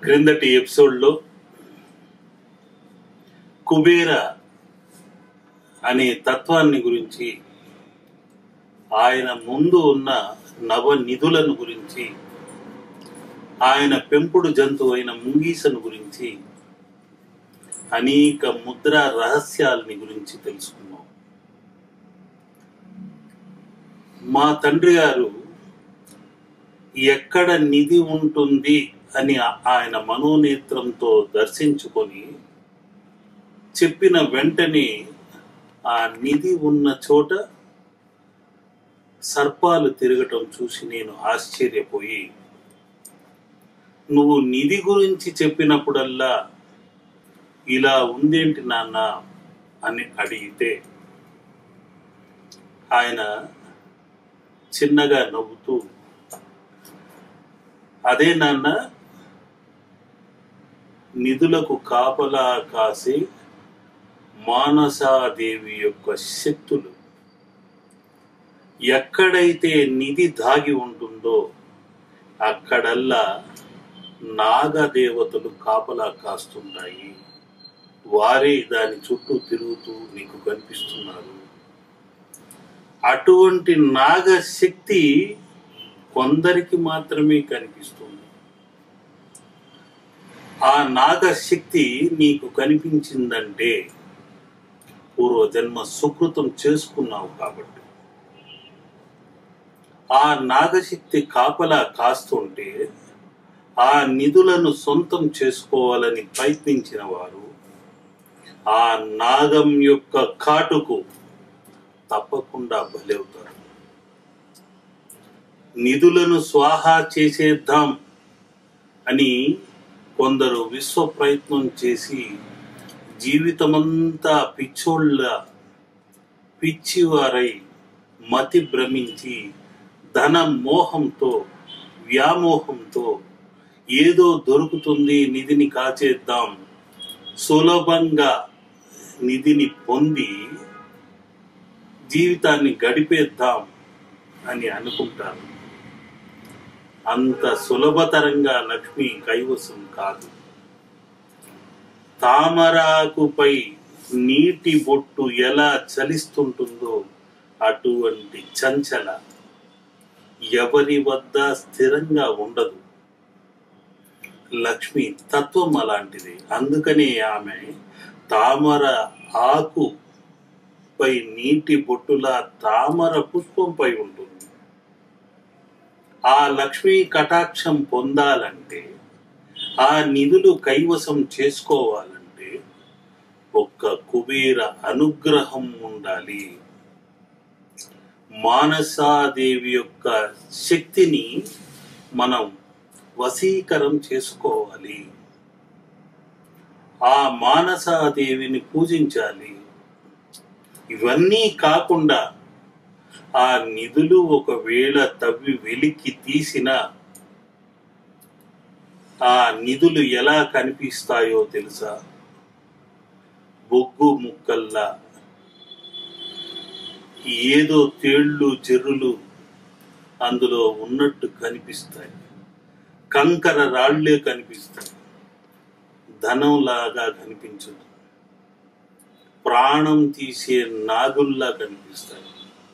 క్రిందటి ఎపిసోడ్లో కుబేర అనే తత్వాన్ని గురించి ఆయన ముందు ఉన్న నవ నిధులను గురించి ఆయన పెంపుడు జంతువు అయిన ముంగీసను గురించి అనేక ముద్ర రహస్యాలని గురించి తెలుసుకున్నాం మా తండ్రి గారు ఎక్కడ నిధి ఉంటుంది అని ఆయన మనోనేత్రంతో దర్శించుకొని చెప్పిన వెంటనే ఆ నిధి ఉన్న చోట సర్పాలు తిరగటం చూసి నేను ఆశ్చర్యపోయి నువ్వు నిధి గురించి చెప్పినప్పుడల్లా ఇలా ఉందేంటి నాన్న అని అడిగితే ఆయన చిన్నగా నవ్వుతూ అదే నాన్న నిధులకు కాపలా కాసే మానసాదేవి యొక్క శక్తులు ఎక్కడైతే నిధి దాగి ఉంటుందో అక్కడల్లా నాగదేవతలు కాపలా కాస్తుంటాయి వారే దాని చుట్టూ తిరుగుతూ నీకు కనిపిస్తున్నారు అటువంటి నాగశక్తి కొందరికి మాత్రమే కనిపిస్తుంది ఆ నాగశక్తి నీకు కనిపించిందంటే పూర్వజన్మ సుకృతం చేసుకున్నావు కాబట్టి ఆ నాగశక్తి కాపలా కాస్తుంటే ఆ నిధులను సొంతం చేసుకోవాలని ప్రయత్నించిన వారు ఆ నాగం యొక్క కాటుకు తప్పకుండా బలవుతారు నిధులను స్వాహా చేసేద్దాం అని కొందరు విశ్వ ప్రయత్నం చేసి జీవితమంతా పిచ్చోళ్ళ పిచ్చివారై మతి భ్రమించి ధన మోహంతో వ్యామోహంతో ఏదో దొరుకుతుంది నిధిని కాచేద్దాం సులభంగా నిధిని పొంది జీవితాన్ని గడిపేద్దాం అని అనుకుంటారు అంత సులభతరంగా లక్ష్మి కైవసం కాదు తామరాకుపై నీటి బొట్టు ఎలా చలిస్తుంటుందో అటువంటి చంచల ఎవరి వద్ద స్థిరంగా ఉండదు లక్ష్మి తత్వం అలాంటిది అందుకనే ఆమె తామర ఆకు పై నీటి బొట్టులా తామర పుష్పంపై ఉంటుంది ఆ లక్ష్మీ కటాక్షం పొందాలంటే ఆ నిధులు కైవసం చేసుకోవాలంటే ఒక్క కుబేర అనుగ్రహం ఉండాలి మానసాదేవి యొక్క శక్తిని మనం వశీకరం చేసుకోవాలి ఆ మానసాదేవిని పూజించాలి ఇవన్నీ కాకుండా ఆ నిధులు ఒకవేళ తవ్వి వెలికి తీసిన ఆ నిధులు ఎలా కనిపిస్తాయో తెలుసా బొగ్గు ముక్కల్లా ఏదో తేళ్ళు చెర్రులు అందులో ఉన్నట్టు కనిపిస్తాయి కంకర రాళ్లే కనిపిస్తాయి ధనంలాగా కనిపించదు ప్రాణం తీసే నాగుల్లా కనిపిస్తాయి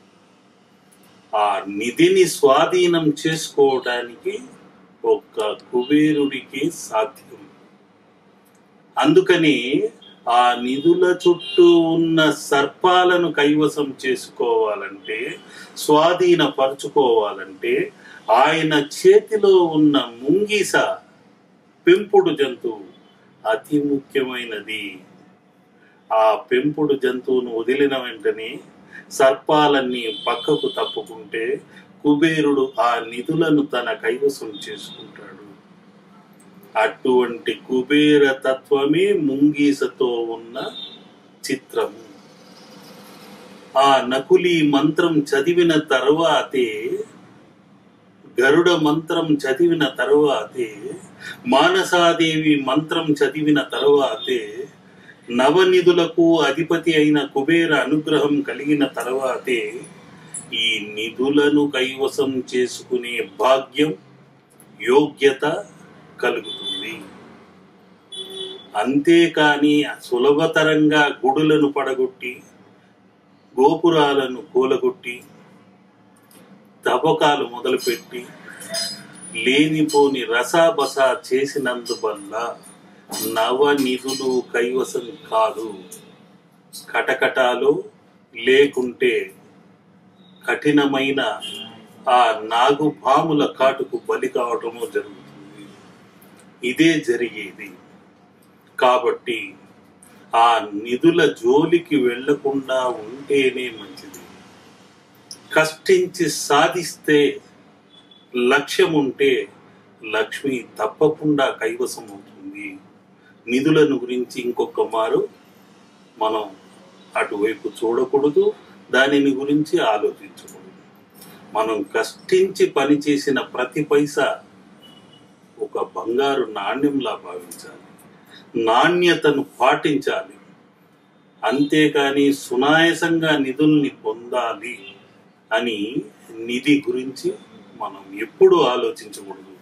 ఆ నిధిని స్వాధీనం చేసుకోవడానికి ఒక్క కుబేరుడికి సాధ్యం అందుకని ఆ నిధుల చుట్టూ ఉన్న సర్పాలను కైవసం చేసుకోవాలంటే స్వాధీనపరచుకోవాలంటే ఆయన చేతిలో ఉన్న ముంగిస పెంపుడు జంతువు అతి ముఖ్యమైనది ఆ పెంపుడు జంతువును వదిలిన వెంటనే సర్పాలన్నీ పక్కకు తప్పుకుంటే కుబేరుడు ఆ నిధులను తన కైవసం చేసుకుంటాడు అటువంటి కుబేర తత్వమే ముంగీసతో ఉన్న చిత్రము ఆ నకులి మంత్రం చదివిన తర్వాతే గరుడ మంత్రం చదివిన తరువాతే మానసాదేవి మంత్రం చదివిన తరువాతే నవనిధులకు అధిపతి అయిన కుబేర అనుగ్రహం కలిగిన తర్వాతే ఈ నిధులను కైవసం చేసుకునే భాగ్యం యోగ్యత కలుగుతుంది అంతేకాని సులభతరంగా గుడులను పడగొట్టి గోపురాలను కూలగొట్టి తవ్వకాలు మొదలుపెట్టి లేనిపోని రసాబసా చేసినందువల్ల నవ నిధులు కైవసం కాదు కటకటాలు లేకుంటే కఠినమైన ఆ నాగుపాముల కాటుకు బలి కావటము జరుగుతుంది ఇదే జరిగేది కాబట్టి ఆ నిధుల జోలికి వెళ్లకుండా ఉంటేనే మంచిది కష్టించి సాధిస్తే లక్ష్యం ఉంటే లక్ష్మి తప్పకుండా కైవసం అవుతుంది నిధులను గురించి ఇంకొక మారు మనం అటువైపు చూడకూడదు దానిని గురించి ఆలోచించకూడదు మనం కష్టించి పనిచేసిన ప్రతి పైసా ఒక బంగారు నాణ్యంలా భావించాలి నాణ్యతను పాటించాలి అంతేకాని సునాయసంగా నిధుల్ని పొందాలి అని నిధి గురించి మనం ఎప్పుడూ ఆలోచించకూడదు